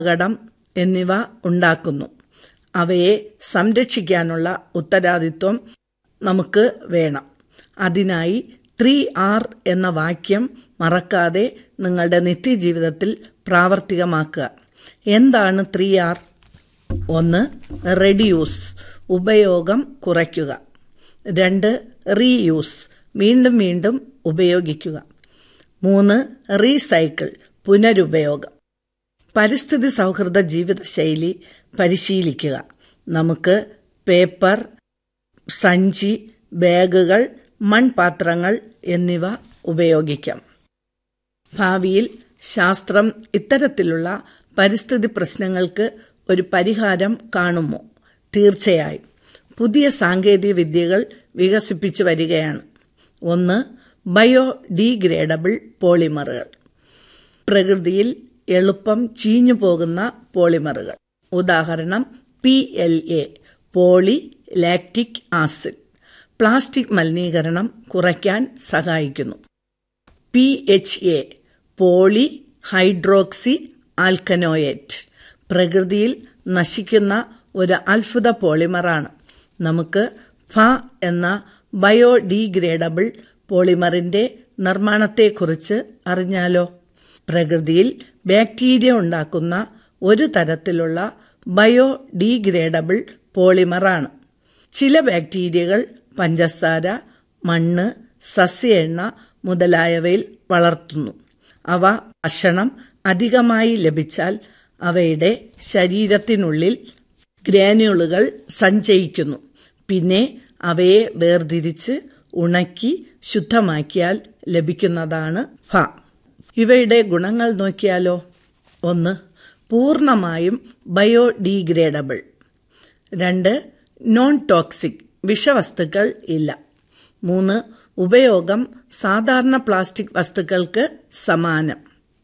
അപകടം എന്നിവ ഉണ്ടാക്കുന്നു അവയെ സംരക്ഷിക്കാനുള്ള ഉത്തരവാദിത്വം നമുക്ക് വേണം അതിനായി ത്രീ ആർ എന്ന വാക്യം മറക്കാതെ നിങ്ങളുടെ നിത്യജീവിതത്തിൽ പ്രാവർത്തികമാക്കുക എന്താണ് ത്രീ ആർ ഒന്ന് റെഡ്യൂസ് ഉപയോഗം കുറയ്ക്കുക രണ്ട് റീയൂസ് വീണ്ടും വീണ്ടും ഉപയോഗിക്കുക മൂന്ന് റീസൈക്കിൾ പുനരുപയോഗം പരിസ്ഥിതി സൗഹൃദ ജീവിതശൈലി പരിശീലിക്കുക നമുക്ക് പേപ്പർ സഞ്ചി ബാഗുകൾ മൺപാത്രങ്ങൾ എന്നിവ ഉപയോഗിക്കാം ഭാവിയിൽ ശാസ്ത്രം ഇത്തരത്തിലുള്ള പരിസ്ഥിതി പ്രശ്നങ്ങൾക്ക് ഒരു പരിഹാരം കാണുമോ തീർച്ചയായും പുതിയ സാങ്കേതിക വിദ്യകൾ വികസിപ്പിച്ചു വരികയാണ് ഒന്ന് ബയോ ഡീഗ്രേഡബിൾ പോളിമറുകൾ പ്രകൃതിയിൽ എളുപ്പം ചീഞ്ഞു പോകുന്ന പോളിമറുകൾ ഉദാഹരണം P L A poly lactic acid plastic മലിനീകരണം കുറയ്ക്കാൻ സഹായിക്കുന്നു P H A poly hydroxy alkanoate പ്രകൃതിയിൽ നശിക്കുന്ന ഒരു അത്ഭുത പോളിമറാണ് നമുക്ക് ഫ എന്ന ബയോഡീഗ്രേഡബിൾ പോളിമറിന്റെ നിർമ്മാണത്തെക്കുറിച്ച് അറിഞ്ഞാലോ പ്രകൃതിയിൽ ബാക്ടീരിയ ഉണ്ടാക്കുന്ന ഒരു തരത്തിലുള്ള ബയോഡീഗ്രേഡബിൾ പോളിമറാണ് ചില ബാക്ടീരിയകൾ പഞ്ചസാര മണ്ണ് സസ്യ എണ്ണ മുതലായവയിൽ വളർത്തുന്നു അവ ഭക്ഷണം അധികമായി ലഭിച്ചാൽ അവയുടെ ശരീരത്തിനുള്ളിൽ ഗ്രാനുകളുകൾ സഞ്ചയിക്കുന്നു പിന്നെ അവയെ വേർതിരിച്ച് ഉണക്കി ശുദ്ധമാക്കിയാൽ ലഭിക്കുന്നതാണ് ഫ ഇവയുടെ ഗുണങ്ങൾ നോക്കിയാലോ ഒന്ന് പൂർണ്ണമായും ബയോഡീഗ്രേഡബിൾ രണ്ട് നോൺ ടോക്സിക് വിഷവസ്തുക്കൾ ഇല്ല മൂന്ന് ഉപയോഗം സാധാരണ പ്ലാസ്റ്റിക് വസ്തുക്കൾക്ക് സമാനം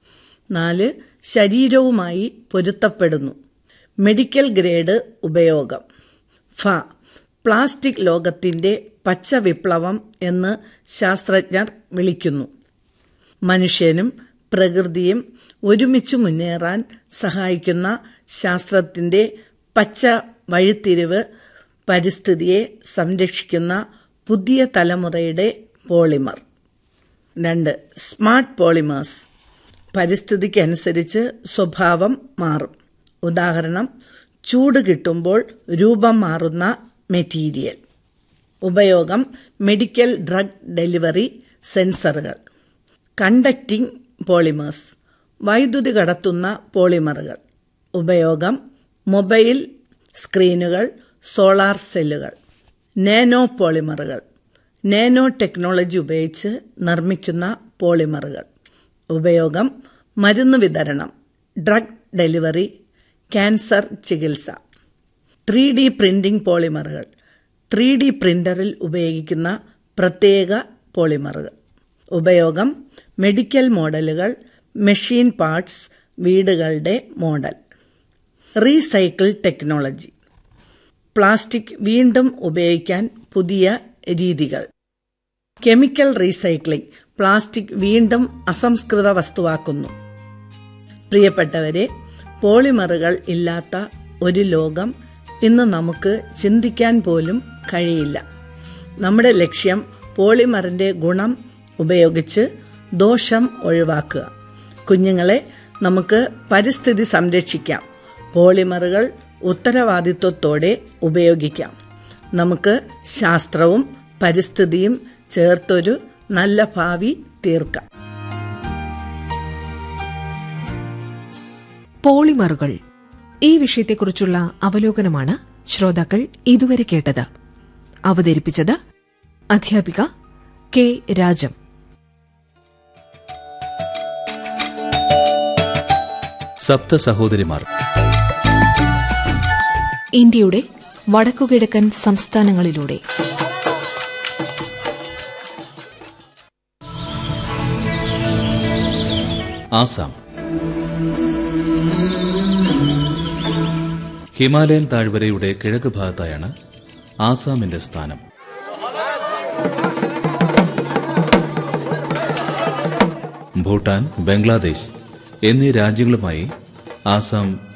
നാല് ശരീരവുമായി പൊരുത്തപ്പെടുന്നു മെഡിക്കൽ ഗ്രേഡ് ഉപയോഗം ഫ പ്ലാസ്റ്റിക് ലോകത്തിന്റെ പച്ച വിപ്ലവം എന്ന് ശാസ്ത്രജ്ഞർ വിളിക്കുന്നു മനുഷ്യനും പ്രകൃതിയും ഒരുമിച്ച് മുന്നേറാൻ സഹായിക്കുന്ന ശാസ്ത്രത്തിന്റെ പച്ച വഴിത്തിരിവ് പരിസ്ഥിതിയെ സംരക്ഷിക്കുന്ന പുതിയ തലമുറയുടെ പോളിമർ രണ്ട് സ്മാർട്ട് പോളിമേഴ്സ് പരിസ്ഥിതിക്കനുസരിച്ച് സ്വഭാവം മാറും ഉദാഹരണം ചൂട് കിട്ടുമ്പോൾ രൂപം മാറുന്ന മെറ്റീരിയൽ ഉപയോഗം മെഡിക്കൽ ഡ്രഗ് ഡെലിവറി സെൻസറുകൾ കണ്ടക്റ്റിംഗ് പോളിമേഴ്സ് വൈദ്യുതി കടത്തുന്ന പോളിമറുകൾ ഉപയോഗം മൊബൈൽ സ്ക്രീനുകൾ സോളാർ സെല്ലുകൾ നാനോ പോളിമറുകൾ നാനോ ടെക്നോളജി ഉപയോഗിച്ച് നിർമ്മിക്കുന്ന പോളിമറുകൾ ഉപയോഗം മരുന്ന് വിതരണം ഡ്രഗ് ഡെലിവറി ക്യാൻസർ ചികിത്സ ത്രീ ഡി പ്രിന്റിംഗ് പോളിമറുകൾ ത്രീ ഡി പ്രിന്ററിൽ ഉപയോഗിക്കുന്ന പ്രത്യേക പോളിമറുകൾ ഉപയോഗം മെഡിക്കൽ മോഡലുകൾ മെഷീൻ പാർട്സ് വീടുകളുടെ മോഡൽ റീസൈക്കിൾ ടെക്നോളജി പ്ലാസ്റ്റിക് വീണ്ടും ഉപയോഗിക്കാൻ പുതിയ രീതികൾ കെമിക്കൽ റീസൈക്ലിംഗ് പ്ലാസ്റ്റിക് വീണ്ടും അസംസ്കൃത വസ്തുവാക്കുന്നു പ്രിയപ്പെട്ടവരെ പോളിമറുകൾ ഇല്ലാത്ത ഒരു ലോകം ഇന്ന് നമുക്ക് ചിന്തിക്കാൻ പോലും കഴിയില്ല നമ്മുടെ ലക്ഷ്യം പോളിമറിന്റെ ഗുണം ഉപയോഗിച്ച് ദോഷം ഒഴിവാക്കുക കുഞ്ഞുങ്ങളെ നമുക്ക് പരിസ്ഥിതി സംരക്ഷിക്കാം പോളിമറുകൾ ഉത്തരവാദിത്വത്തോടെ ഉപയോഗിക്കാം നമുക്ക് ശാസ്ത്രവും പരിസ്ഥിതിയും ചേർത്തൊരു നല്ല ഭാവി തീർക്കാം പോളിമറുകൾ ഈ വിഷയത്തെക്കുറിച്ചുള്ള അവലോകനമാണ് ശ്രോതാക്കൾ ഇതുവരെ കേട്ടത് അവതരിപ്പിച്ചത് അധ്യാപിക കെ രാജം സപ്ത സഹോദരിമാർ ഇന്ത്യയുടെ വടക്കുകിഴക്കൻ സംസ്ഥാനങ്ങളിലൂടെ ആസാം ഹിമാലയൻ താഴ്വരയുടെ കിഴക്ക് ഭാഗത്തായാണ് ആസാമിന്റെ സ്ഥാനം ഭൂട്ടാൻ ബംഗ്ലാദേശ് എന്നീ രാജ്യങ്ങളുമായി ആസാം